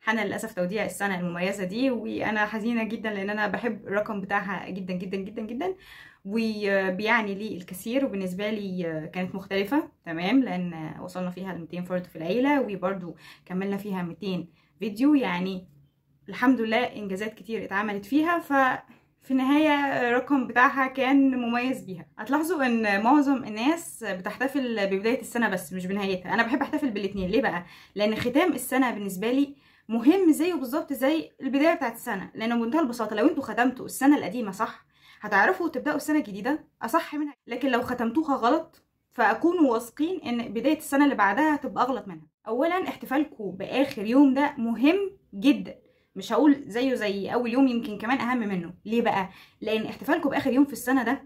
حان للاسف توديع السنه المميزه دي وانا حزينه جدا لان انا بحب الرقم بتاعها جدا جدا جدا جدا وبيعني لي الكثير وبالنسبه لي كانت مختلفه تمام لان وصلنا فيها ل 200 فرد في العيله وبرده كملنا فيها 200 فيديو يعني الحمد لله انجازات كتير اتعملت فيها ف في النهاية الرقم بتاعها كان مميز بيها هتلاحظوا ان معظم الناس بتحتفل ببداية السنة بس مش بنهايتها انا بحب احتفل بالاتنين ليه بقى لان ختام السنة بالنسبة لي مهم زيه بالظبط زي البداية بتاعت السنة لانه بمنتهى البساطة لو انتوا ختمتوا السنة القديمة صح هتعرفوا تبدأوا السنة الجديدة اصح منها لكن لو ختمتوها غلط فاكونوا واثقين ان بداية السنة اللي بعدها هتبقى اغلط منها اولا احتفالكم باخر يوم ده مهم جدا مش هقول زيه زي اول يوم يمكن كمان اهم منه ليه بقى لان احتفالكم باخر يوم في السنه ده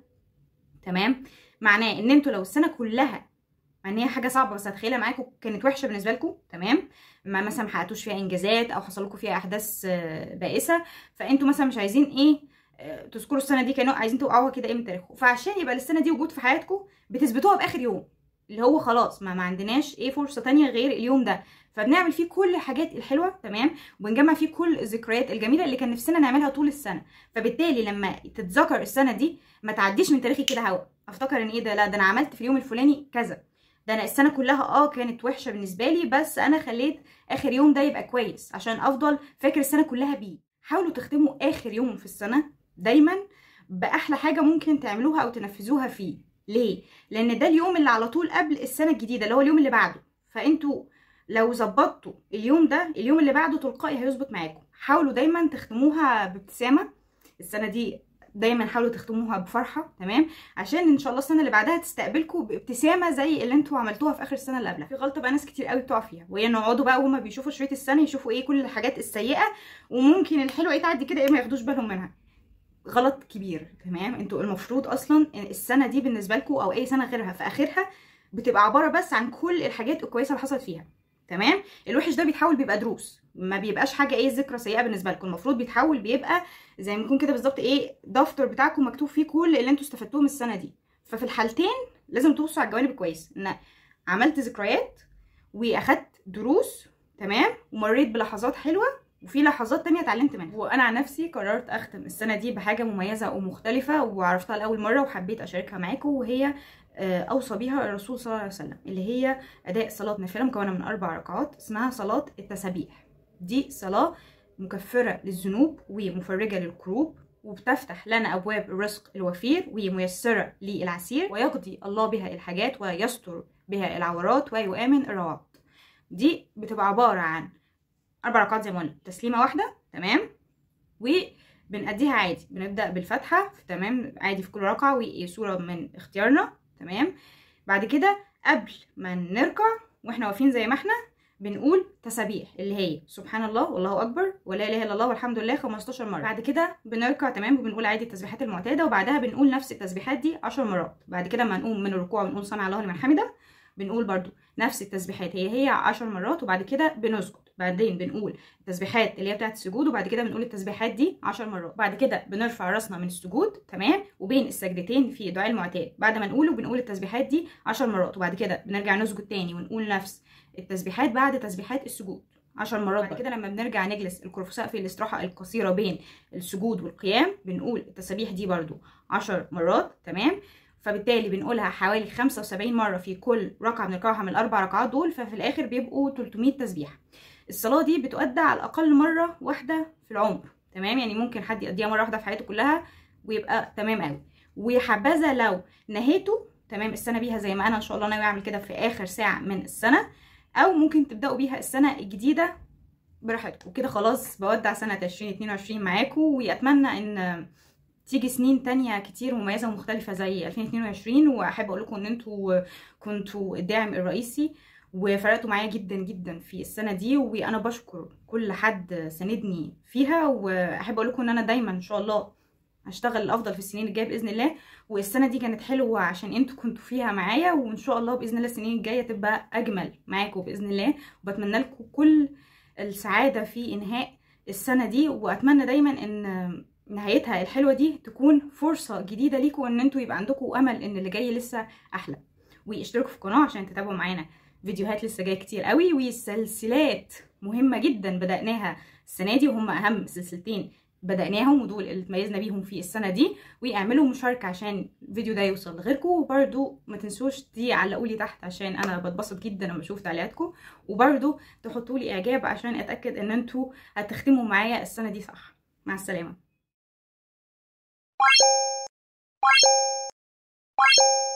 تمام معناه ان انتوا لو السنه كلها مع ان هي حاجه صعبه بس هتخيلها معاكم كانت وحشه بالنسبه لكم تمام ما مثلا ما حققتوش فيها انجازات او حصل لكم فيها احداث بائسه فانتوا مثلا مش عايزين ايه تذكروا السنه دي كانوا عايزين توقعوها كده ايه من تاريخكم فعشان يبقى السنه دي وجود في حياتكم بتثبتوها باخر يوم اللي هو خلاص ما, ما عندناش ايه فرصه تانية غير اليوم ده فبنعمل فيه كل الحاجات الحلوه تمام وبنجمع فيه كل الذكريات الجميله اللي كان نفسنا نعملها طول السنه فبالتالي لما تتذكر السنه دي ما تعديش من تاريخي كده هوا افتكر ان ايه ده لا ده انا عملت في اليوم الفلاني كذا ده انا السنه كلها اه كانت وحشه بالنسبه لي بس انا خليت اخر يوم ده يبقى كويس عشان افضل فاكر السنه كلها بيه حاولوا تختموا اخر يوم في السنه دايما باحلى حاجه ممكن تعملوها او تنفذوها فيه ليه لان ده اليوم اللي على طول قبل السنه الجديده اللي هو اليوم اللي بعده فانتوا لو ظبطتوا اليوم ده اليوم اللي بعده تلقائي هيظبط معاكم حاولوا دايما تختموها بابتسامه السنه دي دايما حاولوا تختموها بفرحه تمام عشان ان شاء الله السنه اللي بعدها تستقبلكم بابتسامه زي اللي انتوا عملتوها في اخر السنه اللي قبلها في غلطه بقى ناس كتير قوي بتقع فيها وهي ان يقعدوا بقى وهما بيشوفوا شريط السنه يشوفوا ايه كل الحاجات السيئه وممكن الحلوه ايه تعدي كده ايه ما ياخدوش بالهم منها غلط كبير تمام انتوا المفروض اصلا السنه دي بالنسبه لكم او اي سنه غيرها في اخرها بتبقى عباره بس عن كل الحاجات الكويسه اللي حصلت فيها تمام الوحش ده بيتحول بيبقى دروس ما بيبقاش حاجه ايه ذكرى سيئه بالنسبه لكم المفروض بيتحول بيبقى زي ما يكون كده بالظبط ايه دفتر بتاعكم مكتوب فيه كل اللي انتوا استفدتوه من السنه دي ففي الحالتين لازم تبصوا على الجوانب الكويسه ان عملت ذكريات واخدت دروس تمام ومريت بلحظات حلوه وفي لحظات تانية اتعلمت منها وانا عن نفسي قررت اختم السنه دي بحاجه مميزه ومختلفه وعرفتها لاول مره وحبيت اشاركها معاكم وهي اوصى بيها الرسول صلى الله عليه وسلم اللي هي اداء صلاه نافله مكونه من اربع ركعات اسمها صلاه التسابيح دي صلاه مكفره للذنوب ومفرجه للكروب وبتفتح لنا ابواب الرزق الوفير وميسره للعسير ويقضي الله بها الحاجات ويستر بها العورات ويؤمن الروابط دي بتبقى عباره عن اربع ركعات زي ما قلنا تسليمه واحده تمام وبنأديها عادي بنبدا بالفاتحه تمام عادي في كل ركعه وسوره من اختيارنا تمام بعد كده قبل ما نركع واحنا واقفين زي ما احنا بنقول تسابيح اللي هي سبحان الله والله اكبر ولا اله الا الله والحمد لله 15 مره بعد كده بنركع تمام وبنقول عادي التسبيحات المعتاده وبعدها بنقول نفس التسبيحات دي 10 مرات بعد كده ما نقوم من الركوع بنقول سمع الله لمن حمده بنقول برضو نفس التسبيحات هي هي 10 مرات وبعد كده بنسجد بعدين بنقول التسبيحات اللي هي بتاعت السجود وبعد كده بنقول التسبيحات دي 10 مرات بعد كده بنرفع راسنا من السجود تمام وبين السجدتين في دعاء المعتاد بعد ما نقوله بنقول التسبيحات دي 10 مرات وبعد كده بنرجع نسجد تاني ونقول نفس التسبيحات بعد تسبيحات السجود 10 مرات بعد كده لما بنرجع نجلس الكرفساء في الاستراحه القصيره بين السجود والقيام بنقول التسابيح دي برضو 10 مرات تمام فبالتالي بنقولها حوالي 75 مرة في كل ركعة بنركعها من الأربع ركعات دول ففي الآخر بيبقوا 300 تسبيحة الصلاة دي بتؤدى على الأقل مرة واحدة في العمر تمام يعني ممكن حد يقضيها مرة واحدة في حياته كلها ويبقى تمام قوي وحبذا لو نهيتوا تمام السنة بيها زي ما أنا إن شاء الله ناوي أعمل كده في آخر ساعة من السنة أو ممكن تبدأوا بيها السنة الجديدة براحتكم وكده خلاص بودع سنة 2022 معاكم وأتمنى إن تيجي سنين تانية كتير مميزة ومختلفة زي 2022 وأحب أقول لكم إن انتوا كنتوا الداعم الرئيسي وفرقتوا معايا جدا جدا في السنة دي وأنا بشكر كل حد ساندني فيها وأحب أقول لكم إن أنا دايما إن شاء الله هشتغل الأفضل في السنين الجاية بإذن الله والسنة دي كانت حلوة عشان انتوا كنتوا فيها معايا وإن شاء الله بإذن الله السنين الجاية تبقى أجمل معاكم بإذن الله وبتمنى لكم كل السعادة في إنهاء السنة دي وأتمنى دايما إن نهايتها الحلوه دي تكون فرصه جديده ليكم ان انتوا يبقى عندكم امل ان اللي جاي لسه احلى واشتركوا في القناه عشان تتابعوا معانا فيديوهات لسه جايه كتير قوي وسلسلات مهمه جدا بدأناها السنه دي وهم اهم سلسلتين بدأناهم ودول اللي اتميزنا بيهم في السنة دي واعملوا مشاركة عشان الفيديو ده يوصل لغيركم وبرده ما تنسوش دي علقوا لي تحت عشان انا بتبسط جدا لما اشوف تعليقاتكم وبرده تحطوا لي اعجاب عشان اتأكد ان انتوا هتختموا معايا السنة دي صح مع السلامة